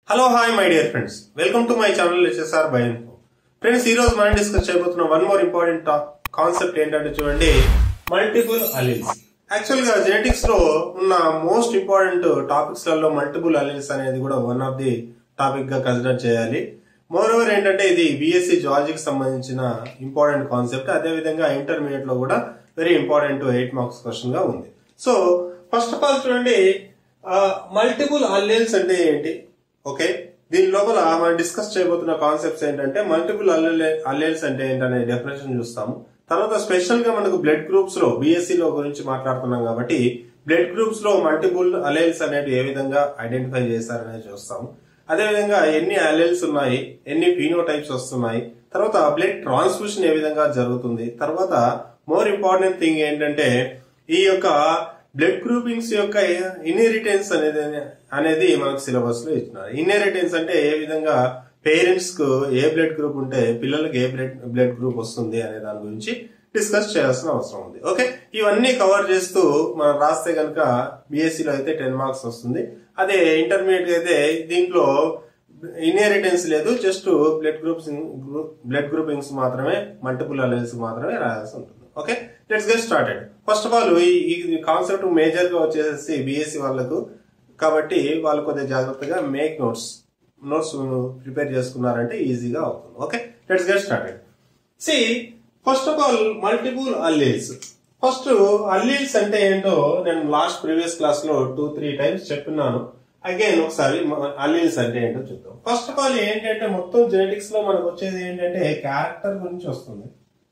Hello hi my dear friends welcome to my channel HSR by info friends ఈ రోజు మనం discuss చేయబోతున్న one more important concept ఏంటంటే చూడండి మల్టిపుల్ అలీల్స్ యాక్చువల్ గా జెనెటిక్స్ లో ఉన్న మోస్ట్ ఇంపార్టెంట్ టాపిక్స్ లలో మల్టిపుల్ అలీల్స్ అనేది కూడా వన్ ఆఫ్ ది టాపిక్ గా కన్సిడర్ చేయాలి మోర్ ఓవర్ ఏంటంటే ఇది బిఎస్సి జువాలజీకి సంబంధించిన ఇంపార్టెంట్ కాన్సెప్ట్ అదే విధంగా ఇంటర్మీడియట్ లో కూడా very important eight marks question గా ఉంది సో ఫస్ట్ ఆఫ్ ఆల్ చూడండి మల్టిపుల్ అల్లెల్స్ అంటే ఏంటి ఓకే దీని లోపల మనం డిస్కస్ చేయబోతున్న కాన్సెప్ట్స్ ఏంటంటే మల్టిపుల్ అల్లెల్స్ అంటే ఏంటనే డెఫినేషన్ చూస్తాము తర్వాత స్పెషల్ గా మనకు బ్లడ్ గ్రూప్స్ లో బిఎస్సి లో గురించి మాట్లాడుతున్నాం కాబట్టి బ్లడ్ గ్రూప్స్ లో మల్టిపుల్ అలెల్స్ అనేవి ఏ విధంగా ఐడెంటిఫై చేస్తారనేది చూస్తాము అదేవిధంగా ఎన్ని అలెల్స్ ఉన్నాయి ఎన్ని ఫీనోటైప్స్ వస్తున్నాయి తర్వాత బ్లడ్ ట్రాన్స్ఫ్యూషన్ ఏ విధంగా జరుగుతుంది తర్వాత మోర్ ఇంపార్టెంట్ థింగ్ ఏంటంటే ఈ యొక్క బ్లడ్ గ్రూపింగ్స్ యొక్క ఇన్హెరిటెన్స్ అనేది అనేది మనకు సిలబస్ లో ఇచ్చినారు ఇన్హెరిటెన్స్ అంటే ఏ విధంగా పేరెంట్స్ కు ఏ బ్లడ్ గ్రూప్ ఉంటే పిల్లలకు ఏ బ్లడ్ బ్లడ్ గ్రూప్ వస్తుంది అనే దాని గురించి డిస్కస్ చేయాల్సిన అవసరం ఉంది ఓకే ఇవన్నీ కవర్ చేస్తూ మనం రాస్తే కనుక బీఎస్సీలో అయితే టెన్ మార్క్స్ వస్తుంది అదే ఇంటర్మీడియట్ అయితే దీంట్లో ఇన్హెరిటెన్స్ లేదు just blood groups blood groupings మాత్రమే మల్టిపుల్ అలెన్స్ మాత్రమే రాయాల్సి ఉంటుంది okay let's get started first of all ఈ కాన్సెప్ట్ మేజర్ గా వచ్చేసి బిఎస్సి వాళ్ళకు కాబట్టి వాళ్ళు కొద్దిగా జాగ్రత్తగా మేక్ నోట్స్ నోట్స్ ప్రిపేర్ చేసుకున్నారంటే ఈజీగా అవుతుంది okay let's get started see first of all multiple alleles first alleles అంటే ఏంటో నేను లాస్ట్ ప్రీవియస్ క్లాస్ లో టూ త్రీ టైమ్స్ చెప్పున్నాను అగైన్ ఒకసారి అల్లీల్స్ అంటే ఏంటో చూద్దాం ఫస్ట్ ఆఫ్ ఆల్ ఏంటంటే మొత్తం జెనెటిక్స్ లో మనకు వచ్చేది ఏంటంటే క్యారెక్టర్ గురించి వస్తుంది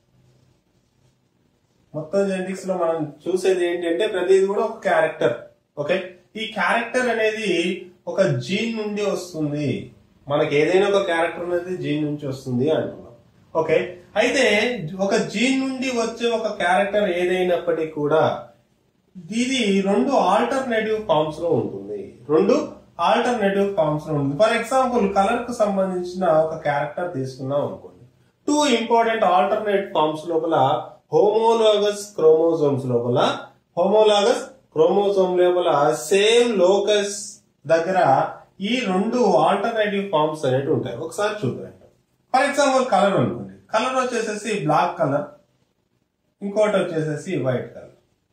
మొత్తం జెనెటిక్స్ లో మనం చూసేది ఏంటంటే ప్రతిది కూడా ఒక క్యారెక్టర్ ఓకే ఈ క్యారెక్టర్ అనేది ఒక జీన్ నుండి వస్తుంది మనకి ఏదైనా ఒక క్యారెక్టర్ అనేది జీన్ నుంచి వస్తుంది అంటున్నాం ఓకే అయితే ఒక జీన్ నుండి వచ్చే ఒక క్యారెక్టర్ ఏదైనప్పటికీ కూడా ఇది రెండు ఆల్టర్నేటివ్ ఫార్మ్స్ లో ఉంటుంది రెండు ఆల్టర్నేటివ్ ఫార్మ్స్ లో ఉంటుంది ఫర్ ఎగ్జాంపుల్ కలర్ కు సంబంధించిన ఒక క్యారెక్టర్ తీసుకున్నాం అనుకోండి టూ ఇంపార్టెంట్ ఆల్టర్నేట్ ఫార్మ్స్ లోపల హోమోలాగస్ క్రోమోజోమ్స్ లోపల హోమోలాగస్ క్రోమోజోమ్ లోపల సేమ్ లోకస్ దగ్గర ఈ రెండు ఆల్టర్నేటివ్ ఫార్మ్స్ అనేవి ఉంటాయి ఒకసారి చూద్దాం ఫర్ ఎగ్జాంపుల్ కలర్ అనుకోండి కలర్ వచ్చేసేసి బ్లాక్ కలర్ ఇంకోటి వచ్చేసేసి వైట్ కలర్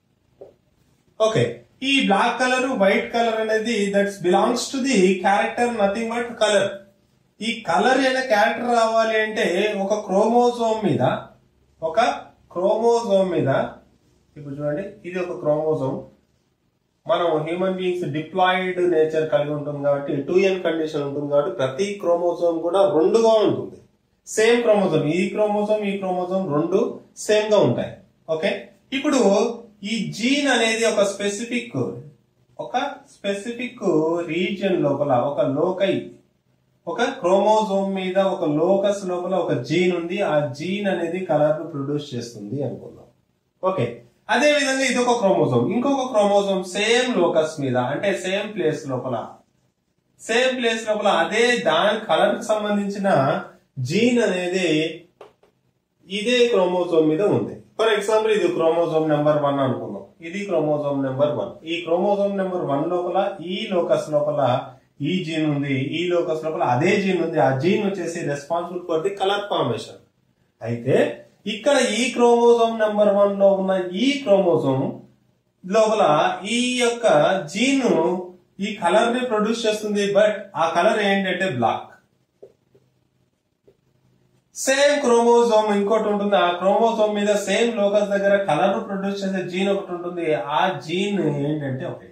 ఓకే ఈ బ్లాక్ కలర్ వైట్ కలర్ అనేది that's belongs to the character nothing but colour ఈ కలర్ అనే క్యారెక్టర్ రావాలి అంటే ఒక క్రోమోజోమ్ మీద ఒక క్రోమోజోమ్ మీద ఇప్పుడు చూడండి ఇది ఒక క్రోమోజోమ్ మనం హ్యూమన్ బీయింగ్స్ డిప్లాయిడ్ నేచర్ కలిగి ఉంటుంది కాబట్టి టూ ఎన్ కండిషన్ ఉంటుంది కాబట్టి ప్రతి క్రోమోజోమ్ కూడా రెండుగా ఉంటుంది సేమ్ క్రోమోజోమ్ ఈ క్రోమోజోమ్ ఈ క్రోమోజోమ్ రెండు సేమ్ గా ఉంటాయి ఓకే ఇప్పుడు ఈ జీన్ అనేది ఒక స్పెసిఫిక్ ఒక స్పెసిఫిక్ రీజియన్ లోపల ఒక లోకై ఒక క్రోమోజోమ్ మీద ఒక లోకస్ లోపల ఒక జీన్ ఉంది ఆ జీన్ అనేది కలర్ ను ప్రొడ్యూస్ చేస్తుంది అనుకుందాం ఓకే అదే విధంగా ఇది ఒక క్రోమోజోమ్ ఇంకొక క్రోమోజోమ్ సేమ్ లోకస్ మీద అంటే సేమ్ ప్లేస్ లోపల సేమ్ ప్లేస్ లోపల అదే దాని కలర్ కు సంబంధించిన జీన్ అనేది ఇదే క్రోమోజోమ్ మీద ఉంది ఫర్ ఎగ్జాంపుల్ ఇది క్రోమోజోమ్ నెంబర్ వన్ అనుకుందాం ఇది క్రోమోజోమ్ నెంబర్ వన్ ఈ క్రోమోజోమ్ నెంబర్ వన్ లోపల ఈ లోకస్ లోపల ఈ జీన్ ఉంది ఈ లోకస్ లోపల అదే జీన్ ఉంది ఆ జీన్ వచ్చేసి responsible for the colour formation అయితే ఇక్కడ ఈ క్రోమోజోమ్ నెంబర్ వన్ లో ఉన్న ఈ క్రోమోజోమ్ లోపల ఈ యొక్క జీన్ ఈ కలర్ ని ప్రొడ్యూస్ చేస్తుంది బట్ ఆ కలర్ ఏంటంటే బ్లాక్ సేమ్ క్రోమోజోమ్ ఇంకోటి ఉంటుంది ఆ క్రోమోజోమ్ మీద సేమ్ లోకస్ దగ్గర కలర్ ప్రొడ్యూస్ చేసే జీన్ ఒకటి ఉంటుంది ఆ జీన్ ఏంటంటే ఒకటి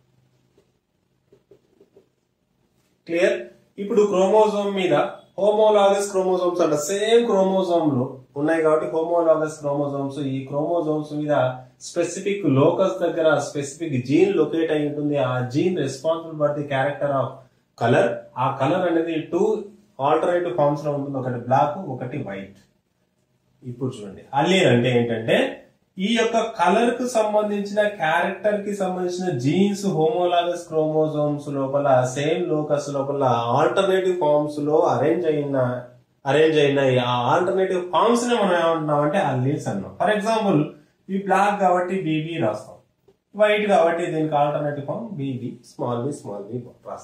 క్లియర్ ఇప్పుడు క్రోమోజోమ్ మీద హోమోలాగస్ క్రోమోజోమ్స్ అంటే సేమ్ క్రోమోజోమ్ లో ఉన్నాయి కాబట్టి హోమోలాగస్ క్రోమోజోమ్స్ ఈ క్రోమోజోమ్స్ మీద స్పెసిఫిక్ లోకస్ దగ్గర స్పెసిఫిక్ జీన్ లొకేట్ అయి ఉంటుంది ఆ gene responsible for the character of colour ఆ కలర్ అనేది టూ ఆల్టర్నేటివ్ ఫార్మ్స్ లో ఉంటుంది ఒకటి బ్లాక్ ఒకటి వైట్ ఇప్పుడు చూడండి అల్లీర్ అంటే ఏంటంటే ఈ యొక్క కలర్ కు సంబంధించిన క్యారెక్టర్ కి సంబంధించిన జీన్స్ హోమోలాగస్ క్రోమోజోమ్స్ లోపల సేమ్ లోకస్ లోపల ఆల్టర్నేటివ్ ఫార్మ్స్ లో అరేంజ్ అయిన అరేంజ్ అయినాయి ఆ ఆల్టర్నేటివ్ ఫార్మ్స్ ని మనం ఏమంటున్నాం అంటే అల్లీల్స్ అన్నాం ఫర్ ఎగ్జాంపుల్ ఈ బ్లాక్ కాబట్టి బీబీ రాస్తాం వైట్ కాబట్టి దీనికి alternative form B B small B small B రాస్తాం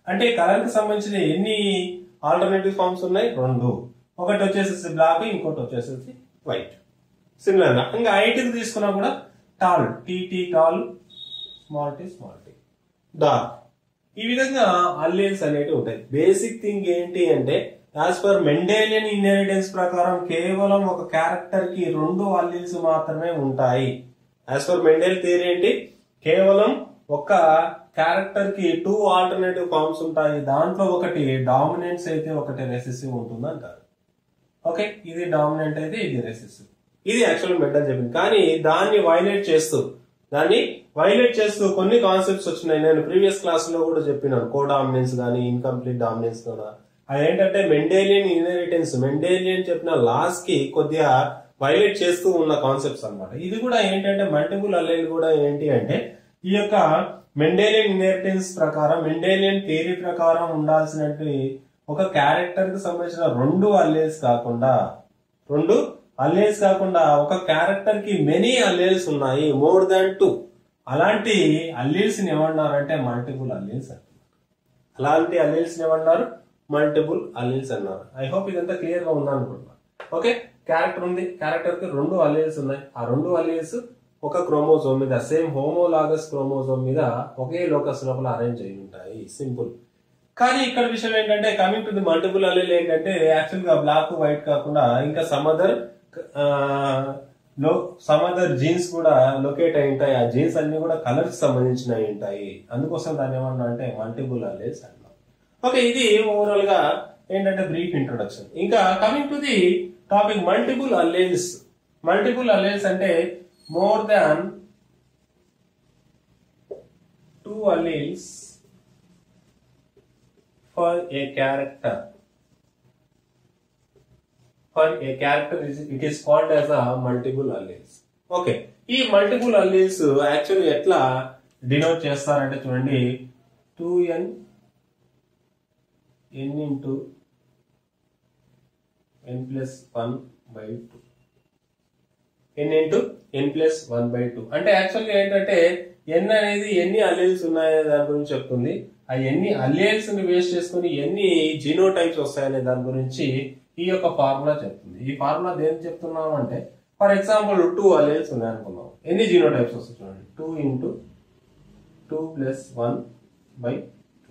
అంటే కలర్ కి సంబంధించిన ఎన్ని ఆల్టర్నేటివ్ ఫార్మ్స్ ఉన్నాయి రెండు ఒకటి వచ్చేసేసి బ్లాక్ ఇంకోటి వచ్చేసేసి వైట్ సిమిలర్ గా ఇంకా ఐట్ కి తీసుకున్నా కూడా tall T T tall small T small T dark ఈ విధంగా అల్లేల్స్ అనేవి ఉంటాయి బేసిక్ థింగ్ ఏంటి అంటే యాజ్ పర్ మెండేలియన్ ఇన్హెరిటెన్స్ ప్రకారం కేవలం ఒక క్యారెక్టర్ కి రెండు అల్లీల్స్ మాత్రమే ఉంటాయి యాజ్ పర్ మెండేల్ థియరీ ఏంటి కేవలం ఒక క్యారెక్టర్ కి టూ ఆల్టర్నేటివ్ ఫార్మ్స్ ఉంటాయి దాంట్లో ఒకటి డామినెన్స్ అయితే ఒకటి రెసెసివ్ ఉంటుంది అంటారు ఓకే ఇది డామినెంట్ అయితే ఇది రెసెసివ్ ఇది యాక్చువల్ మెంటల్ చెప్పింది కానీ దాన్ని వైలేట్ చేస్తూ దాన్ని వైలేట్ చేస్తూ కొన్ని కాన్సెప్ట్స్ వచ్చినాయి నేను ప్రీవియస్ క్లాస్ లో కూడా చెప్పినాను కో డామినెన్స్ కానీ ఇన్కంప్లీట్ డామినెన్స్ కూడా అదేంటంటే మెండేలియన్ ఇన్హెరిటెన్స్ మెండేలియన్ చెప్పిన లాస్ కి కొద్దిగా వైలేట్ చేస్తూ ఉన్న కాన్సెప్ట్స్ అన్నమాట ఇది కూడా ఏంటంటే మల్టిపుల్ అల్లెల్ కూడా ఏంటి అంటే ఈ యొక్క మెండేలియన్ ఇన్హెరిటెన్స్ ప్రకారం మెండేలియన్ థియరీ ప్రకారం ఉండాల్సినట్టు ఒక క్యారెక్టర్ కి సంబంధించిన రెండు అల్లేల్స్ కాకుండా రెండు అల్లేల్స్ కాకుండా ఒక క్యారెక్టర్ కి మెనీ అల్లేల్స్ ఉన్నాయి మోర్ దాన్ టూ అలాంటి అల్లీల్స్ ని ఏమన్నారంటే మల్టిపుల్ అల్లీల్స్ అంటారు అలాంటి అల్లీల్స్ ని ఏమన్నారు మల్టిపుల్ అల్లీల్స్ అన్నారు ఐ హోప్ ఇదంతా క్లియర్ గా ఉందనుకుంటున్నా ఓకే క్యారెక్టర్ ఉంది క్యారెక్టర్ కి రెండు అల్లీల్స్ ఉన్నాయి ఆ రెండు అల్లీల్స్ ఒక క్రోమోజోమ్ మీద సేమ్ హోమోలాగస్ క్రోమోజోమ్ మీద ఒకే లోకస్ లోపల అరేంజ్ అయి ఉంటాయి సింపుల్ కానీ ఇక్కడ విషయం ఏంటంటే coming to the multiple allele ఏంటంటే యాక్చువల్ గా బ్లాక్ వైట్ కాకుండా ఇంకా సమదర్ లో సమదర్ జీన్స్ కూడా లొకేట్ అయి ఉంటాయి ఆ జీన్స్ అన్ని కూడా కలర్ కి సంబంధించినవి ఉంటాయి అందుకోసం దాన్ని ఏమన్నా అంటే మల్టిపుల్ అల్లేల్స్ అన్నాం ఓకే ఇది ఓవరాల్ గా ఏంటంటే బ్రీఫ్ ఇంట్రొడక్షన్ ఇంకా coming to the topic multiple alleles multiple alleles అంటే more than two alleles for a character. For a character, is- it is called as a multiple alleles. Okay ఈ multiple alleles actually ఎట్లా denote చేస్తారంటే చూడండి two N N into N plus one by two N into N plus one by two అంటే యాక్చువల్గా ఏంటంటే ఎన్ అనేది ఎన్ని అల్లెల్స్ ఉన్నాయనే దాని గురించి చెప్తుంది ఆ ఎన్ని అల్లెల్స్ ని వేస్ట్ చేసుకుని ఎన్ని జీనో టైప్స్ వస్తాయనే దాని గురించి ఈ యొక్క ఫార్ములా చెప్తుంది ఈ ఫార్ములా దేని చెప్తున్నాం అంటే ఫర్ ఎగ్జాంపుల్ టూ అల్లెల్స్ ఉన్నాయనుకున్నాం ఎన్ని జీనో టైప్స్ వస్తాయి చూడండి two into two plus one by two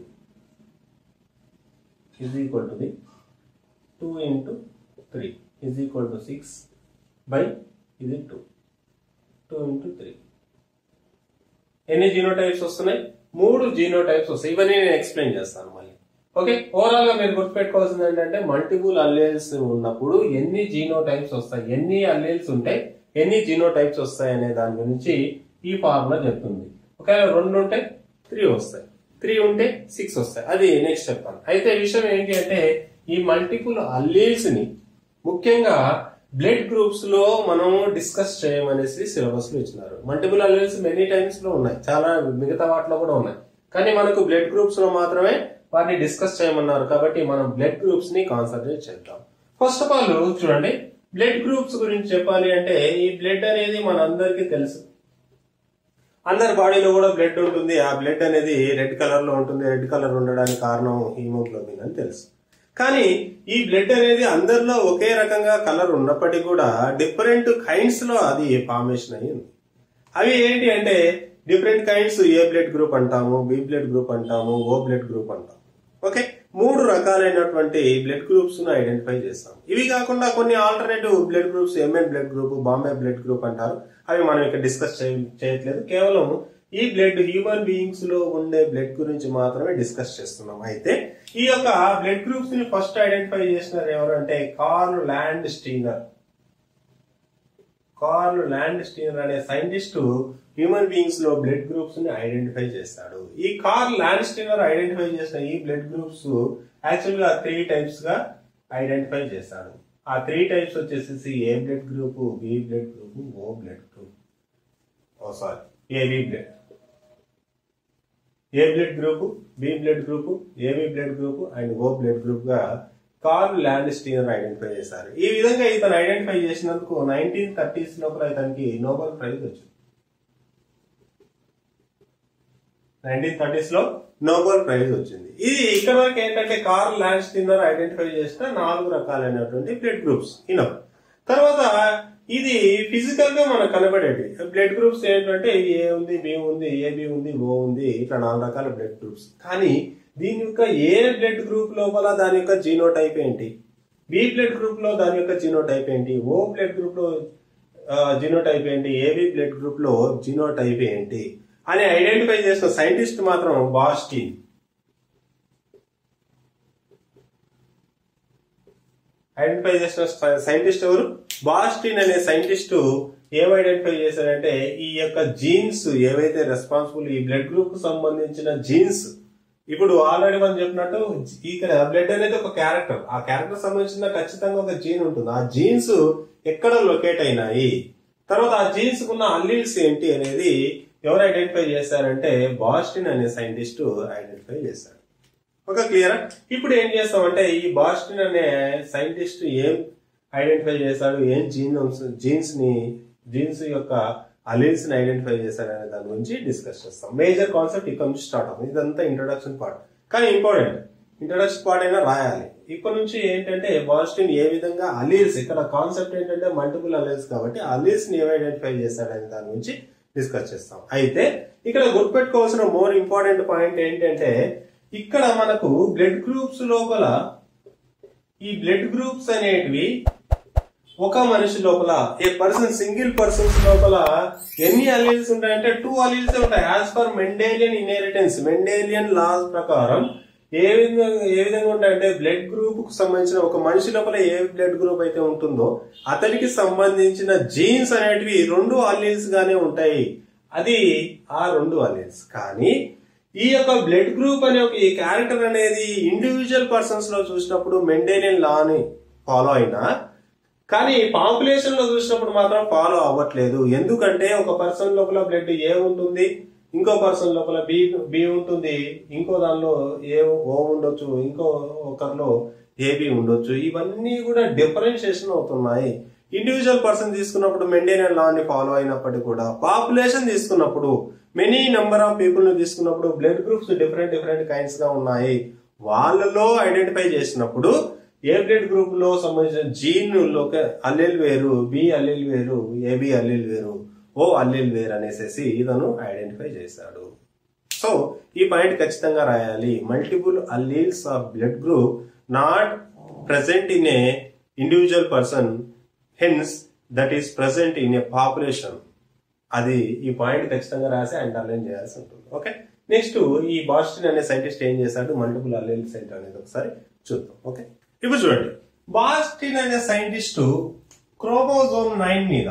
is equal to the two into three is equal to six by ఇది టూ టూ ఇంటూ త్రీ ఎన్ని జీనో టైప్స్ వస్తున్నాయి మూడు జీనో genotypes వస్తాయి ఇవన్నీ నేను ఎక్స్ప్లెయిన్ చేస్తాను మళ్ళీ ఓకే ఓవరాల్ గా మీరు గుర్తుపెట్టుకోవాల్సింది ఏంటంటే మల్టిపుల్ అల్లేల్స్ ఉన్నప్పుడు ఎన్ని జీనో టైప్స్ వస్తాయి ఎన్ని అల్లేల్స్ ఉంటాయి ఎన్ని జీనో టైప్స్ వస్తాయి అనే దాని గురించి ఈ ఫార్ములా చెప్తుంది ఒకవేళ రెండు ఉంటే త్రీ వస్తాయి త్రీ ఉంటే సిక్స్ వస్తాయి అది నెక్స్ట్ చెప్తాను అయితే విషయం ఏంటి అంటే ఈ మల్టిపుల్ అల్లీల్స్ ని ముఖ్యంగా బ్లడ్ గ్రూప్స్ లో మనం డిస్కస్ చేయమనేసి సిలబస్ లో ఇచ్చినారు మల్టిపుల్ అల్లీల్స్ మెనీ టైమ్స్ లో ఉన్నాయి చాలా మిగతా వాటిలో కూడా ఉన్నాయి కానీ మనకు బ్లడ్ గ్రూప్స్ లో మాత్రమే వాటిని డిస్కస్ చేయమన్నారు కాబట్టి మనం బ్లడ్ గ్రూప్స్ ని కాన్సన్ట్రేట్ చేద్దాం ఫస్ట్ ఆఫ్ ఆల్ చూడండి బ్లడ్ గ్రూప్స్ గురించి చెప్పాలి అంటే ఈ బ్లడ్ అనేది మన అందరికీ తెలుసు అందరి బాడీలో కూడా బ్లడ్ ఉంటుంది ఆ బ్లడ్ అనేది రెడ్ కలర్ లో ఉంటుంది రెడ్ కలర్ ఉండడానికి కారణం హీమోగ్లోబిన్ అని తెలుసు కానీ ఈ బ్లడ్ అనేది అందరిలో ఒకే రకంగా కలర్ ఉన్నప్పటికీ కూడా డిఫరెంట్ కైండ్స్ లో అది ఫార్మేషన్ అయ్యి ఉంది అవి ఏంటి అంటే different kinds A blood group అంటాము బి బ్లడ్ గ్రూప్ అంటాము ఓ బ్లడ్ గ్రూప్ అంటాము ఓకే మూడు రకాలైనటువంటి బ్లడ్ గ్రూప్స్ ను ఐడెంటిఫై చేస్తాం ఇవి కాకుండా కొన్ని alternative blood groups MN blood group Bombay blood group అంటారు అవి మనం ఇక్కడ డిస్కస్ చేయట్లేదు కేవలం ఈ బ్లడ్ హ్యూమన్ బీయింగ్స్ లో ఉండే బ్లడ్ గురించి మాత్రమే డిస్కస్ చేస్తున్నాం అయితే ఈ యొక్క బ్లడ్ గ్రూప్స్ ని ఫస్ట్ ఐడెంటిఫై చేసినారు ఎవరంటే Karl Landsteiner Karl Landsteiner అనే సైంటిస్ట్ హ్యూమన్ బీయింగ్స్ లో బ్లడ్ గ్రూప్స్ ని ఐడెంటిఫై చేస్తాడు ఈ కార్ల్ ల్యాండ్ స్టీనర్ ఐడెంటిఫై చేసిన ఈ బ్లడ్ గ్రూప్స్ యాక్చువల్ గా త్రీ టైప్స్ గా ఐడెంటిఫై చేస్తాడు ఆ త్రీ టైప్స్ వచ్చేసి A blood group B blood group O blood group oh sorry AB blood A blood group B blood group AB blood group and oh blood group గా Karl Landsteiner identify చేశారు ఈ విధంగా ఇతను identify చేసినందుకు nineteen thirties లోపల ఇతనికి Nobel prize వచ్చింది nineteen thirties లో నోబెల్ ప్రైజ్ వచ్చింది ఇది ఇక్కడ వరకు ఏంటంటే కార్ల్ ల్యాండ్స్ టిన్నర్ ఐడెంటిఫై చేసిన నాలుగు రకాలైనటువంటి బ్లడ్ గ్రూప్స్ ఇనవ్ తర్వాత ఇది ఫిజికల్ గా మనకు కనబడేది బ్లడ్ గ్రూప్స్ ఏంటంటే ఏ ఉంది బి ఉంది ఏబి ఉంది ఓ ఉంది ఇట్లా నాలుగు రకాల బ్లడ్ గ్రూప్స్ కానీ దీని యొక్క ఏ బ్లడ్ గ్రూప్ లోపల దాని యొక్క జీనోటైప్ ఏంటి బి బ్లడ్ గ్రూప్ లో దాని యొక్క జీనోటైప్ ఏంటి ఓ బ్లడ్ గ్రూప్ లో జీనోటైప్ ఏంటి ఏబి బ్లడ్ గ్రూప్ లో జీనోటైప్ ఏంటి అని ఐడెంటిఫై చేసిన సైంటిస్ట్ మాత్రం బాస్టిన్ ఐడెంటిఫై చేసిన సైంటిస్ట్ ఎవరు బాస్టిన్ అనే సైంటిస్ట్ ఏం ఐడెంటిఫై చేశారంటే ఈ యొక్క జీన్స్ ఏవైతే రెస్పాన్సిబుల్ ఈ బ్లడ్ గ్రూప్ కు సంబంధించిన జీన్స్ ఇప్పుడు ఆల్రెడీ మనం చెప్పినట్టు ఇక్కడ బ్లడ్ అనేది ఒక క్యారెక్టర్ ఆ క్యారెక్టర్ సంబంధించిన ఖచ్చితంగా ఒక జీన్ ఉంటుంది ఆ జీన్స్ ఎక్కడ లొకేట్ అయినాయి తర్వాత ఆ జీన్స్ కున్న అల్లీల్స్ ఏంటి అనేది ఎవరు ఐడెంటిఫై చేశారంటే బాస్టిన్ అనే సైంటిస్ట్ ఐడెంటిఫై చేశారు ఒక క్లియర్ ఇప్పుడు ఏం చేస్తామంటే ఈ బాస్టిన్ అనే సైంటిస్ట్ ఏం ఐడెంటిఫై చేశాడు ఏం జీన్స్ జీన్స్ ని జీన్స్ యొక్క అలీల్స్ ని ఐడెంటిఫై చేశాడు అనే దాని గురించి డిస్కస్ చేస్తాం మేజర్ కాన్సెప్ట్ ఇక్కడ నుంచి స్టార్ట్ అవుతుంది ఇదంతా ఇంట్రొడక్షన్ పార్ట్ కానీ ఇంపార్టెంట్ ఇంట్రొడక్షన్ పార్ట్ అయినా రాయాలి ఇప్పటి నుంచి ఏంటంటే బాస్టిన్ ఏ విధంగా అలీల్స్ ఇక్కడ కాన్సెప్ట్ ఏంటంటే మల్టిపుల్ అలీల్స్ కాబట్టి అలీల్స్ ని ఏం ఐడెంటిఫై చేశాడనే దాని గురించి డిస్కస్ చేస్తాం అయితే ఇక్కడ గుర్తుపెట్టుకోవాల్సిన మోర్ ఇంపార్టెంట్ పాయింట్ ఏంటంటే ఇక్కడ మనకు బ్లడ్ గ్రూప్స్ లోపల ఈ బ్లడ్ గ్రూప్స్ అనేటివి ఒక మనిషి లోపల ఏ పర్సన్ సింగిల్ పర్సన్స్ లోపల ఎన్ని అలీల్స్ ఉంటాయంటే టూ అలీల్స్ ఉంటాయి as per Mendelian inheritance Mendelian laws ప్రకారం ఏ విధంగా ఏ విధంగా ఉంటాయంటే బ్లడ్ గ్రూప్ కు సంబంధించిన ఒక మనిషి లోపల ఏ బ్లడ్ గ్రూప్ అయితే ఉంటుందో అతనికి సంబంధించిన జీన్స్ అనేటివి రెండు అలీల్స్ గానే ఉంటాయి అది ఆ రెండు అలీల్స్ కానీ ఈ యొక్క బ్లడ్ గ్రూప్ అనే ఒక ఈ క్యారెక్టర్ అనేది ఇండివిజువల్ పర్సన్స్ లో చూసినప్పుడు మెండేలియన్ లా అని ఫాలో అయినా కానీ పాపులేషన్ లో చూసినప్పుడు మాత్రం ఫాలో అవ్వట్లేదు ఎందుకంటే ఒక పర్సన్ లోపల బ్లడ్ ఏ ఉంటుంది ఇంకో పర్సన్ లోపల బి బి ఉంటుంది ఇంకో దానిలో ఏ ఓ ఉండొచ్చు ఇంకో ఒకరిలో ఏబి ఉండొచ్చు ఇవన్నీ కూడా డిఫరెన్షియేషన్ అవుతున్నాయి ఇండివిజువల్ పర్సన్ తీసుకున్నప్పుడు మెండేనియన్ లా ని ఫాలో అయినప్పటికీ కూడా పాపులేషన్ తీసుకున్నప్పుడు మెనీ నెంబర్ ఆఫ్ పీపుల్ ని తీసుకున్నప్పుడు blood groups different different kinds గా ఉన్నాయి వాళ్ళలో ఐడెంటిఫై చేసినప్పుడు ఏ బ్లడ్ గ్రూప్ లో సంబంధించిన జీన్ లోకి అల్లెల్ వేరు బి అల్లెల్ వేరు ఏబి అల్లెల్ వేరు ఓ అల్లెల్ వేరు అనేసి ఇతను ఐడెంటిఫై చేశాడు సో ఈ పాయింట్ ఖచ్చితంగా రాయాలి multiple alleles of blood group not present in a individual person hence that is present in a population అది ఈ పాయింట్ ఖచ్చితంగా రాసి అండర్లైన్ చేయాల్సి ఉంటుంది ఓకే నెక్స్ట్ ఈ బాస్టిన్ అనే సైంటిస్ట్ ఏం చేశాడు మల్టిపుల్ అల్లెల్ సెంట్ అనేది ఒకసారి చూద్దాం ఓకే ఇప్పుడు చూడండి బాస్టిన్ అనే సైంటిస్ట్ క్రోమోజోమ్ నైన్ మీద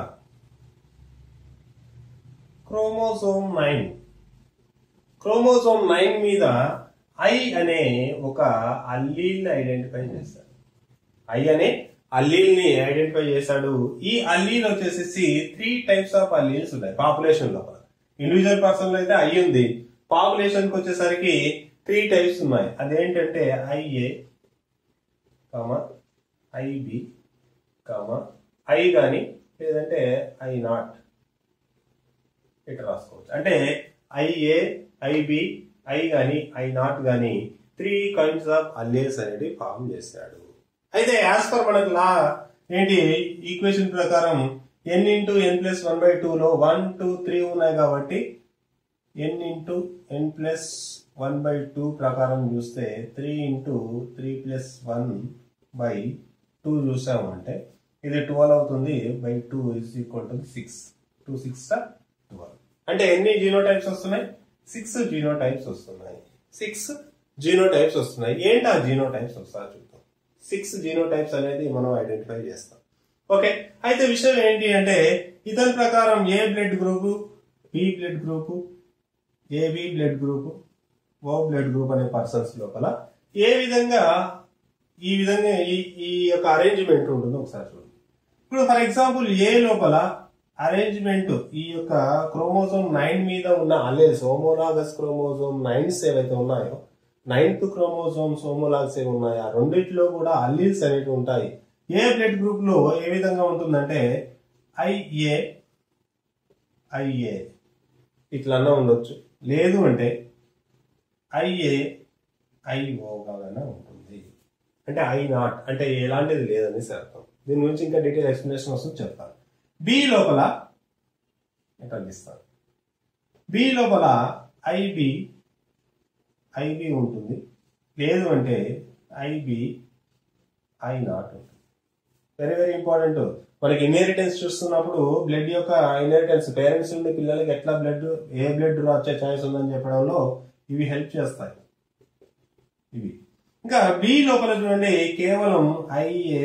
క్రోమోజోమ్ నైన్ క్రోమోజోమ్ నైన్ మీద ఐ అనే ఒక అల్లీల్ ఐడెంటిఫై చేశాడు ఐ అనే అల్లీల్ ని ఐడెంటిఫై చేశాడు ఈ అల్లీల్ వచ్చేసి త్రీ టైప్స్ ఆఫ్ అల్లీల్స్ ఉన్నాయి పాపులేషన్ లోపల ఇండివిజువల్ పర్సన్ లో అయితే ఐ ఉంది పాపులేషన్ కి వచ్చేసరికి త్రీ టైప్స్ ఉన్నాయి అదేంటంటే IA comma IB comma I గాని లేదంటే ఐ నాట్ ఇట్లా రాసుకోవచ్చు అంటే ఐఏ ఐబి ఐ గాని ఐ నాట్ గాని త్రీ కైండ్స్ ఆఫ్ అల్లేస్ అనేది ఫామ్ చేశాడు అయితే యాజ్ పర్ మనకు లా ఏంటి ఈక్వేషన్ ప్రకారం n into N plus one by two లో వన్ టూ త్రీ ఉన్నాయి కాబట్టి n into N plus one by two ప్రకారం చూస్తే three into three plus one by two చూసాము అంటే ఇది ట్వెల్వ్ అవుతుంది by two is equal to six two six twelve అంటే ఎన్ని జీనో టైప్స్ వస్తున్నాయి సిక్స్ జీనో టైప్స్ వస్తున్నాయి సిక్స్ జీనో టైప్స్ వస్తున్నాయి ఏంటి ఆ జీనో టైప్స్ వస్తా చూద్దాం సిక్స్ జీనో టైప్స్ అనేది మనం ఐడెంటిఫై చేస్తాం ఓకే అయితే విషయం ఏంటి అంటే ఇతని ప్రకారం A blood group B blood group AB blood group O blood group అనే పర్సన్స్ లోపల ఏ విధంగా ఈ విధంగా ఈ ఈ యొక్క అరేంజ్మెంట్ ఉంటుందో ఒకసారి చూడండి ఇప్పుడు ఫర్ ఎగ్జాంపుల్ ఏ లోపల అరేంజ్మెంట్ ఈ యొక్క క్రోమోజోమ్ నైన్ మీద ఉన్న అలేస్ హోమోలాగస్ క్రోమోజోమ్ నైన్స్ ఏవైతే ఉన్నాయో నైన్త్ క్రోమోజోమ్స్ హోమోలాగ్స్ ఏవి ఉన్నాయో ఆ రెండిట్లో కూడా అల్లీల్స్ అనేవి ఉంటాయి ఏ బ్లడ్ గ్రూప్ లో ఏ విధంగా ఉంటుందంటే ఐఏ ఐఏ ఇట్లన్నా ఉండొచ్చు లేదు అంటే ఐఏ ఐఓగానే ఉంటుంది అంటే ఐ నాట్ అంటే ఎలాంటిది లేదనేసి అర్థం దీని గురించి ఇంకా డీటెయిల్ ఎక్స్ప్లెనేషన్ వస్తుంది చెప్తాను బి లోపల ఇక్కడ ఇస్తాను బి లోపల ఐబి ఐబి ఉంటుంది లేదు అంటే ఐబి ఐ నాట్ ఉంటుంది వెరీ వెరీ ఇంపార్టెంట్ మనకి ఇన్హెరిటెన్స్ చూస్తున్నప్పుడు బ్లడ్ యొక్క ఇన్హెరిటెన్స్ పేరెంట్స్ నుండి పిల్లలకి ఎట్లా బ్లడ్ ఏ బ్లడ్ వచ్చే ఛాయిస్ ఉందని చెప్పడంలో ఇవి హెల్ప్ చేస్తాయి ఇవి ఇంకా బి లోపల చూడండి కేవలం ఐఏ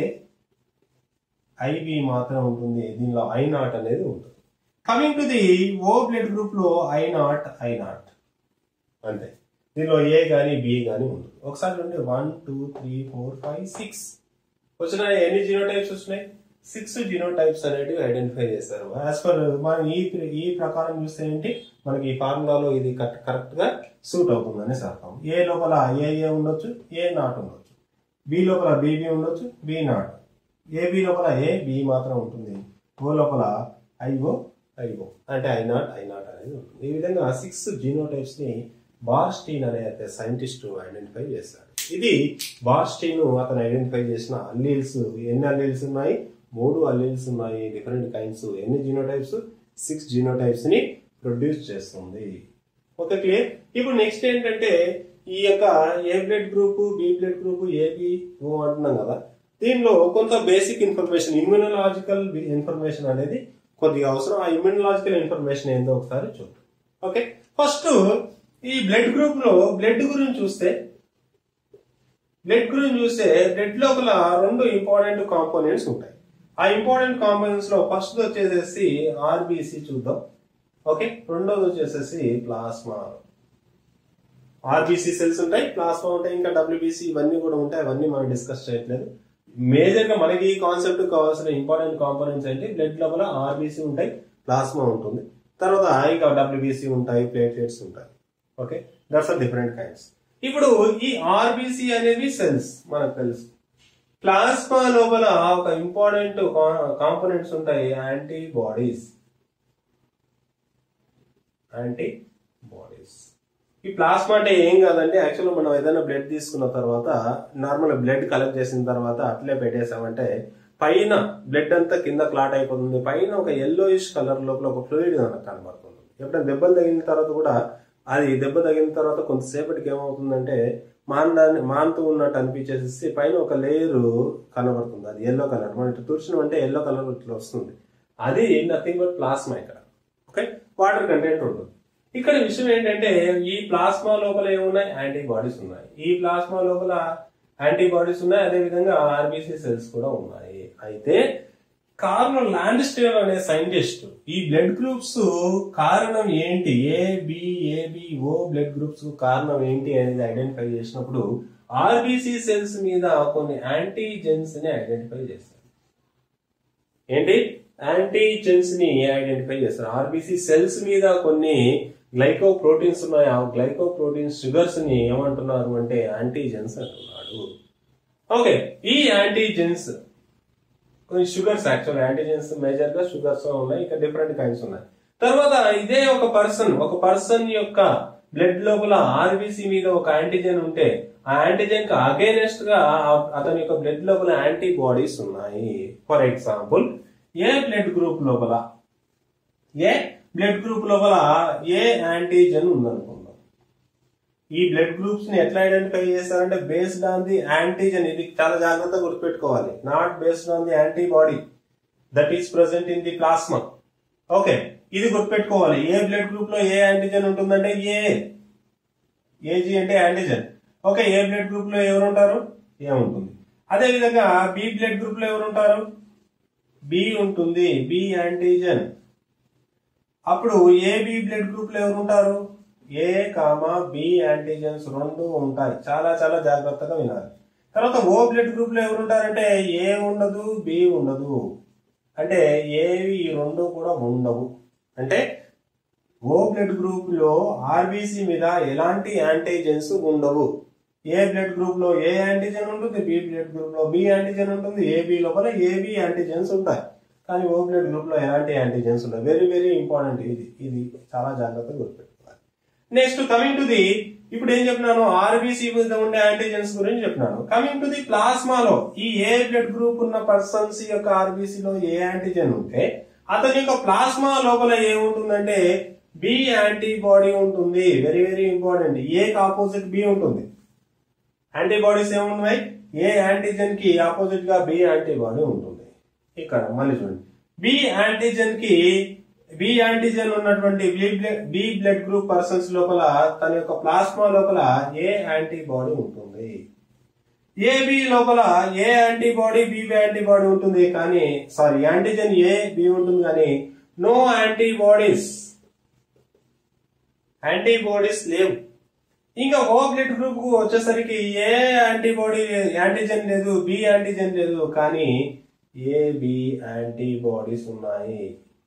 ఐబి మాత్రం ఉంటుంది దీనిలో ఐ నాట్ అనేది ఉంటుంది coming to the O blood group లో ఐ నాట్ ఐ నాట్ అంతే దీనిలో ఏ కానీ బి కానీ ఉంటుంది ఒకసారి చూడండి one two three four five six వచ్చిన ఎన్ని జీనో టైప్స్ వచ్చినాయి సిక్స్ జీనో టైప్స్ అనేటివి ఐడెంటిఫై చేశారు యాజ్ పర్ మనం ఈ ఈ ప్రకారం చూస్తే ఏంటి మనకి ఈ ఫార్ములాలో ఇది కరెక్ట్ గా సూట్ అవుతుంది అనేసి అర్థం ఏ లోపల ఏ ఏ ఉండొచ్చు ఏ నాట్ ఉండొచ్చు బి లోపల బీబీ ఉండొచ్చు బి నాట్ ఏ బి లోపల ఏ బి మాత్రం ఉంటుంది ఓ లోపల ఐఓ ఐఓ అంటే ఐ నాట్ ఐ నాట్ అనేది ఉంటుంది ఈ విధంగా సిక్స్ జీనో టైప్స్ ని బార్స్టీన్ అనే సైంటిస్ట్ ఐడెంటిఫై చేశాడు ఇది బార్స్టీన్ అతను ఐడెంటిఫై చేసిన అల్లీల్స్ ఎన్ని అల్లీల్స్ ఉన్నాయి మూడు అల్లీల్స్ ఉన్నాయి డిఫరెంట్ కైండ్స్ ఎన్ని జీనోటైప్స్ సిక్స్ జీనోటైప్స్ ని ప్రొడ్యూస్ చేస్తుంది ఓకే క్లియర్ ఇప్పుడు నెక్స్ట్ ఏంటంటే ఈ యొక్క A blood group B blood group AB O అంటున్నాం కదా దీనిలో కొంత బేసిక్ ఇన్ఫర్మేషన్ ఇమ్యూనలాజికల్ ఇన్ఫర్మేషన్ అనేది కొద్దిగా అవసరం ఆ ఇమ్యూనలాజికల్ ఇన్ఫర్మేషన్ ఏందో ఒకసారి చూద్దాం ఓకే ఫస్ట్ ఈ బ్లడ్ గ్రూప్ లో బ్లడ్ గురించి చూస్తే బ్లడ్ గురించి చూస్తే బ్లడ్ లోపల రెండు ఇంపార్టెంట్ కాంపోనెంట్స్ ఉంటాయి ఆ ఇంపార్టెంట్ కాంపోనెంట్స్ లో ఫస్ట్ వచ్చేసేసి ఆర్బిసి చూద్దాం ఓకే రెండోది వచ్చేసేసి ప్లాస్మా ఆర్బిసి సెల్స్ ఉంటాయి ప్లాస్మా ఉంటాయి ఇంకా డబ్ల్యూబిసి ఇవన్నీ కూడా ఉంటాయి అవన్నీ మనం డిస్కస్ చేయట్లేదు మేజర్ గా మనకి ఈ కాన్సెప్ట్ కావాల్సిన ఇంపార్టెంట్ కాంపోనెంట్స్ అంటే బ్లడ్ లోపల ఆర్బిసి ఉంటాయి ప్లాస్మా ఉంటుంది తర్వాత ఇంకా డబ్ల్యూబిసి ఉంటాయి ప్లేట్లెట్స్ ఉంటాయి okay that's are different kinds ఇప్పుడు ఈ ఆర్బిసి అనేవి సెల్స్ మనకు తెలుసు ప్లాస్మా లోపల ఒక ఇంపార్టెంట్ కాంపోనెంట్స్ ఉంటాయి యాంటీబాడీస్ యాంటీ బాడీస్ ఈ ప్లాస్మా అంటే ఏం కాదండి యాక్చువల్గా మనం ఏదైనా బ్లడ్ తీసుకున్న తర్వాత నార్మల్ బ్లడ్ కలెక్ట్ చేసిన తర్వాత అట్లే పెట్టేసామంటే పైన బ్లడ్ అంతా కింద క్లాట్ అయిపోతుంది పైన ఒక ఎల్లోయిష్ కలర్ లోపల ఒక ఫ్లూయిడ్ మనకు కనబడుతుంది ఎప్పుడైనా దెబ్బలు తగిలిన తర్వాత కూడా అది దెబ్బ తగిలిన తర్వాత కొంతసేపటికి ఏమవుతుందంటే మానడాన్ని మానుతూ ఉన్నట్టు అనిపించేసి పైన ఒక లేయర్ కనబడుతుంది అది ఎల్లో కలర్ మనం ఇట్లా తుడిచినాం అంటే ఎల్లో కలర్ ఇట్లా వస్తుంది అది నథింగ్ బట్ ప్లాస్మా ఇక్కడ ఓకే వాటర్ కంటెంట్ ఉంటుంది ఇక్కడ విషయం ఏంటంటే ఈ ప్లాస్మా లోపల ఏమున్నాయి యాంటీబాడీస్ ఉన్నాయి ఈ ప్లాస్మా లోపల యాంటీబాడీస్ ఉన్నాయి అదే విధంగా ఆర్బీసీ సెల్స్ కూడా ఉన్నాయి అయితే కార్నల్ ల్యాండ్ స్టేల్ అనే సైంటిస్ట్ ఈ బ్లడ్ గ్రూప్స్ కారణం ఏంటి A B AB O blood groups కారణం ఏంటి అనేది ఐడెంటిఫై చేసినప్పుడు ఆర్బీసీ సెల్స్ మీద కొన్ని యాంటీజెన్స్ ని ఐడెంటిఫై చేస్తారు ఏంటి యాంటీజెన్స్ ని ఐడెంటిఫై చేస్తారు ఆర్బీసీ సెల్స్ మీద కొన్ని గ్లైకో ప్రోటీన్స్ ఉన్నాయి ఆ గ్లైకో ప్రోటీన్స్ షుగర్స్ ని ఏమంటున్నారు అంటే యాంటీజెన్స్ అంటున్నాడు ఓకే ఈ యాంటీజెన్స్ కొన్ని షుగర్స్ యాక్చువల్ యాంటీజెన్స్ మేజర్ గా షుగర్స్ ఉన్నాయి ఇంకా డిఫరెంట్ కైండ్స్ ఉన్నాయి తర్వాత ఇదే ఒక పర్సన్ ఒక పర్సన్ యొక్క బ్లడ్ లోపల ఆర్బీసీ మీద ఒక యాంటీజెన్ ఉంటే ఆ యాంటీజెన్ కి అగేనెస్ట్ గా ఆ- అతని యొక్క బ్లడ్ లోపల యాంటీబాడీస్ ఉన్నాయి for example A blood group లోపల ఏ బ్లడ్ గ్రూప్ లోపల ఏ యాంటీజెన్ ఉందనుకుందాం ఈ బ్లడ్ గ్రూప్స్ ని ఎట్లా ఐడెంటిఫై చేస్తారంటే బేస్డ్ ఆన్ ది యాంటీజెన్ ఇది చాలా జాగ్రత్తగా గుర్తుపెట్టుకోవాలి not based on the antibody that is present in the plasma okay ఇది గుర్తుపెట్టుకోవాలి ఏ బ్లడ్ గ్రూప్ లో ఏ యాంటీజెన్ ఉంటుందంటే ఏ ఏజీ అంటే antigen okay A blood group లో ఎవరు ఉంటారు ఏ ఉంటుంది అదే విధంగా బి బ్లడ్ గ్రూప్ లో ఎవరు ఉంటారు బి ఉంటుంది బి యాంటీజెన్ అప్పుడు ఏబి బ్లడ్ గ్రూప్ లో ఎవరు ఉంటారు ఏ కామా బి యాంటీజెన్స్ రెండు ఉంటాయి చాలా చాలా జాగ్రత్తగా వినాలి తర్వాత ఓ బ్లడ్ గ్రూప్ లో ఎవరు ఉంటారంటే ఏ ఉండదు బి ఉండదు అంటే ఏవి ఈ రెండు కూడా ఉండవు అంటే ఓ బ్లడ్ గ్రూప్ లో ఆర్బీసీ మీద ఎలాంటి యాంటీజెన్స్ ఉండవు ఏ బ్లడ్ గ్రూప్ లో ఏ యాంటీజెన్ ఉంటుంది బి బ్లడ్ గ్రూప్ లో బి యాంటీజెన్ ఉంటుంది ఏబి లోపల ఏబి యాంటీజెన్స్ ఉంటాయి కానీ ఓ బ్లడ్ గ్రూప్ లో ఎలాంటి యాంటీజెన్స్ ఉండవు వెరీ వెరీ ఇంపార్టెంట్ ఇది ఇది చాలా జాగ్రత్తగా గుర్తుపెట్టుకోవాలి నెక్స్ట్ కమింగ్ టు ది ఇప్పుడు ఏం చెప్పినాను ఆర్బీసీ మీద ఉండే యాంటీజెన్స్ గురించి చెప్పినాను కమింగ్ టు ది ప్లాస్మాలో ఈ ఏ బ్లడ్ గ్రూప్ ఉన్న పర్సన్స్ యొక్క RBC లో ఏ యాంటీజెన్ ఉంటే అతని యొక్క ప్లాస్మా లోపల ఏముంటుందంటే బి యాంటీబాడీ ఉంటుంది very very important A opposite B ఉంటుంది యాంటీబాడీస్ ఏమున్నాయి ఏ యాంటీజెన్ కి ఆపోజిట్ గా బి యాంటీబాడీ ఉంటుంది ఇక్కడ మళ్ళీ చూడండి బి యాంటీజెన్ కి బి యాంటీజెన్ ఉన్నటువంటి B blood B blood group persons లోపల తన యొక్క ప్లాస్మా లోపల ఏ యాంటీబాడీ ఉంటుంది ఏబి లోపల ఏ యాంటీబాడీ బి యాంటీబాడీ ఉంటుంది కానీ సారీ యాంటీజెన్ ఏ బి ఉంటుంది కానీ నో యాంటీబాడీస్ యాంటీబాడీస్ లేవు ఇంకా ఓ బ్లడ్ గ్రూప్ కు వచ్చేసరికి ఏ యాంటీబాడీ యాంటీజెన్ లేదు బి యాంటీజెన్ లేదు కానీ ఏ బి యాంటీబాడీస్ ఉన్నాయి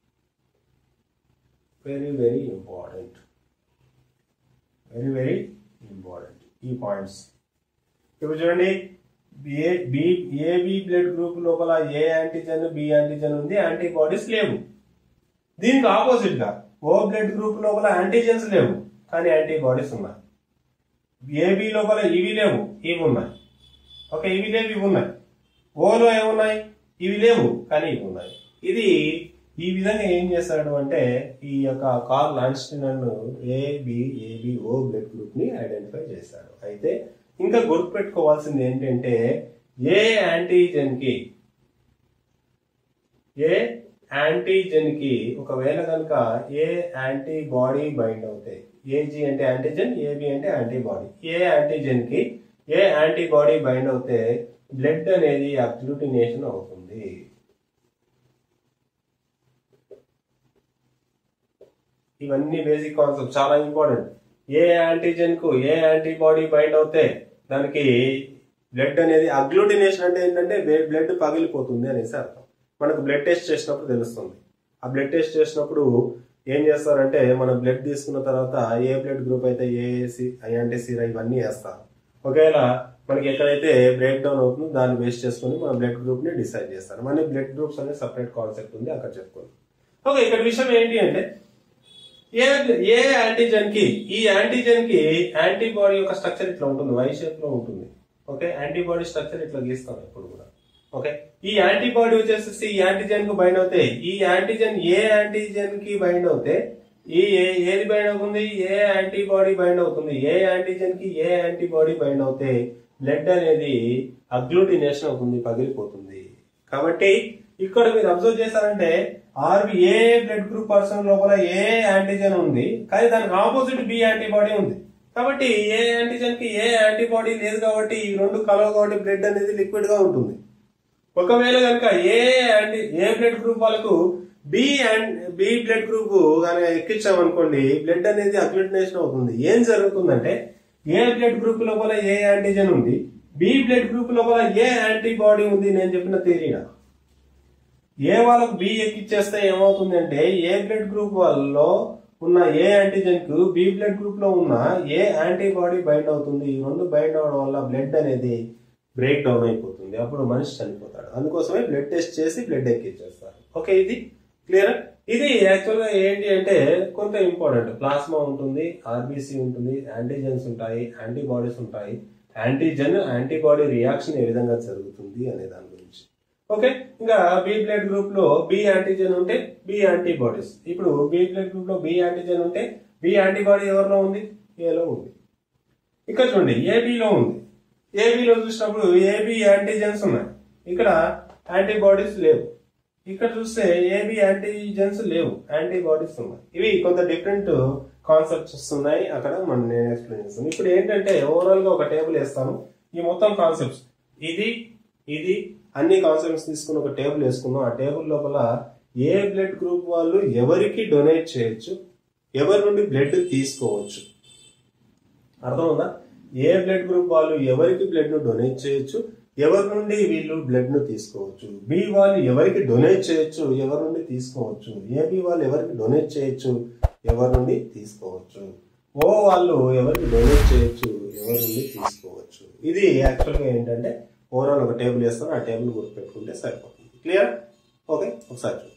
very very important very very important ఈ పాయింట్స్ ఇప్పుడు చూడండి A B AB blood group లోపల ఏ యాంటీజెన్ బి యాంటీజెన్ ఉంది యాంటీబాడీస్ లేవు దీనికి ఆపోజిట్ గా ఓ బ్లడ్ గ్రూప్ లోపల యాంటీజెన్స్ లేవు కానీ యాంటీబాడీస్ ఉన్నాయి ఏబి లోపల ఇవి లేవు ఇవి ఉన్నాయి ఓకే ఇవి లేవు ఇవి ఉన్నాయి ఓలో ఏమున్నాయి ఇవి లేవు కానీ ఇవి ఉన్నాయి ఇది ఈ విధంగా ఏం చేస్తాడు అంటే ఈ యొక్క Karl Landsteiner AB AB O blood group ని ఐడెంటిఫై చేశాడు అయితే ఇంకా గుర్తుపెట్టుకోవాల్సింది ఏంటంటే ఏ యాంటీజెన్ కి ఏ యాంటీజెన్ కి ఒకవేళ కనుక ఏ యాంటీబాడీ బైండ్ అవుతాయి ఏజీ అంటే యాంటీజెన్ ఏబి అంటే యాంటీబాడీ ఏ యాంటీజెన్ కి ఏ యాంటీబాడీ బైండ్ అవుతే బ్లడ్ అనేది అగ్లూటినేషన్ అవుతుంది ఇవన్నీ బేసిక్ కాన్సెప్ట్ చాలా ఇంపార్టెంట్ ఏ యాంటీజెన్ కు ఏ యాంటీబాడీ బైండ్ అవుతే దానికి బ్లడ్ అనేది అగ్లూటినేషన్ అంటే ఏంటంటే బ్లడ్ పగిలిపోతుంది అనేసి అర్థం మనకు బ్లడ్ టెస్ట్ చేసినప్పుడు తెలుస్తుంది ఆ బ్లడ్ టెస్ట్ చేసినప్పుడు ఏం చేస్తారంటే మనం బ్లడ్ తీసుకున్న తర్వాత ఏ బ్లడ్ గ్రూప్ అయితే ఏఏసి ఐఎన్టీ సిరా ఇవన్నీ వేస్తారు ఒకవేళ మనకి ఎక్కడైతే బ్రేక్ డౌన్ అవుతుందో దాన్ని బేస్ చేసుకుని మన బ్లడ్ గ్రూప్ ని డిసైడ్ చేస్తారు మన బ్లడ్ గ్రూప్స్ అనేది సపరేట్ కాన్సెప్ట్ ఉంది అక్కడ చెప్పుకోండి ఓకే ఇక్కడ విషయం ఏంటి అంటే ఏ ఏ యాంటీజెన్ కి ఈ యాంటీజెన్ కి యాంటీబాడీ యొక్క స్ట్రక్చర్ ఇట్లా ఉంటుంది వై షేప్ లో ఉంటుంది ఓకే యాంటీబాడీ స్ట్రక్చర్ ఇట్లా గీస్తాం ఎప్పుడు కూడా ఓకే ఈ యాంటీబాడీ వచ్చేసి ఈ యాంటీజెన్ కు బైండ్ అవుతాయి ఈ యాంటీజెన్ ఏ యాంటీజెన్ కి బైండ్ అవుతే ఈ ఏ- ఏది బైండ్ అవుతుంది ఏ యాంటీబాడీ బైండ్ అవుతుంది ఏ యాంటీజెన్ కి ఏ యాంటీబాడీ బైండ్ అవుతే బ్లడ్ అనేది అగ్లూటినేషన్ అవుతుంది పగిలిపోతుంది కాబట్టి ఇక్కడ మీరు అబ్జర్వ్ చేశారంటే RB A blood group person లోపల ఏ యాంటీజెన్ ఉంది కానీ దానికి ఆపోజిట్ బి యాంటీబాడీ ఉంది కాబట్టి ఏ యాంటీజెన్ కి ఏ యాంటీబాడీ లేదు కాబట్టి ఈ రెండు కలవ కాబట్టి బ్లడ్ అనేది లిక్విడ్ గా ఉంటుంది ఒకవేళ కనుక A anti A blood group వాళ్ళకు B and B blood group కనుక ఎక్కించామనుకోండి బ్లడ్ అనేది అగ్లూటినేషన్ అవుతుంది ఏం జరుగుతుందంటే ఏ బ్లడ్ గ్రూప్ లోపల ఏ యాంటీజెన్ ఉంది బి బ్లడ్ గ్రూప్ లోపల ఏ యాంటీబాడీ ఉంది నేను చెప్పిన థియరీనా ఏ వాళ్ళకు బి ఎక్కిచ్చేస్తే ఏమవుతుంది అంటే ఏ బ్లడ్ గ్రూప్ వాళ్ళలో ఉన్న ఏ యాంటీజెన్ కు బి బ్లడ్ గ్రూప్ లో ఉన్న ఏ యాంటీబాడీ బైండ్ అవుతుంది ఈ రెండు బైండ్ అవడం వల్ల బ్లడ్ అనేది బ్రేక్ డౌన్ అయిపోతుంది అప్పుడు మనిషి చనిపోతాడు అందుకోసమే బ్లడ్ టెస్ట్ చేసి బ్లడ్ ఎక్కిచ్చేస్తారు ఓకే ఇది క్లియర్ ఇది యాక్చువల్ గా ఏంటి అంటే కొంత ఇంపార్టెంట్ ప్లాస్మా ఉంటుంది ఆర్బీసీ ఉంటుంది యాంటీజెన్స్ ఉంటాయి యాంటీబాడీస్ ఉంటాయి యాంటీజెన్ యాంటీబాడీ రియాక్షన్ ఏ విధంగా జరుగుతుంది అనే దాని గురించి ఓకే ఇంకా బి బ్లడ్ గ్రూప్ లో బి యాంటీజెన్ ఉంటే బి యాంటీబాడీస్ ఇప్పుడు బి బ్లడ్ గ్రూప్ లో బి యాంటీజెన్ ఉంటే బి యాంటీబాడీ ఎవరిలో ఉంది ఏలో ఉంది ఇక్కడ చూడండి ఏబిలో ఉంది ఏబిలో చూసినప్పుడు ఏబి యాంటీజెన్స్ ఉన్నాయి ఇక్కడ యాంటీబాడీస్ లేవు ఇక్కడ చూస్తే ఏబి యాంటీజెన్స్ లేవు యాంటీబాడీస్ ఉన్నాయి ఇవి కొంత డిఫరెంట్ కాన్సెప్ట్స్ ఉన్నాయి అక్కడ మనం నేను ఎక్స్ప్లెయిన్ చేస్తాను ఇప్పుడు ఏంటంటే ఓవరాల్ గా ఒక టేబుల్ వేస్తాను ఈ మొత్తం కాన్సెప్ట్స్ ఇది ఇది అన్ని కాన్సెప్ట్స్ తీసుకుని ఒక టేబుల్ వేసుకున్నాం ఆ టేబుల్ లోపల ఏ బ్లడ్ గ్రూప్ వాళ్ళు ఎవరికి డొనేట్ చేయొచ్చు ఎవరి నుండి బ్లడ్ తీసుకోవచ్చు అర్థమవుందా ఏ బ్లడ్ గ్రూప్ వాళ్ళు ఎవరికి బ్లడ్ ను డొనేట్ చేయొచ్చు ఎవరి నుండి వీళ్ళు బ్లడ్ ను తీసుకోవచ్చు బి వాళ్ళు ఎవరికి డొనేట్ చేయొచ్చు ఎవరి నుండి తీసుకోవచ్చు ఏబి వాళ్ళు ఎవరికి డొనేట్ చేయొచ్చు ఎవరి నుండి తీసుకోవచ్చు ఓ వాళ్ళు ఎవరికి డొనేట్ చేయొచ్చు ఎవరి నుండి తీసుకోవచ్చు ఇది యాక్చువల్ గా ఏంటంటే ఓవరాల్ ఒక టేబుల్ వేస్తాను ఆ టేబుల్ గుర్తు పెట్టుకుంటే సరిపోతుంది క్లియర్ ఓకే ఒకసారి చూద్దాం.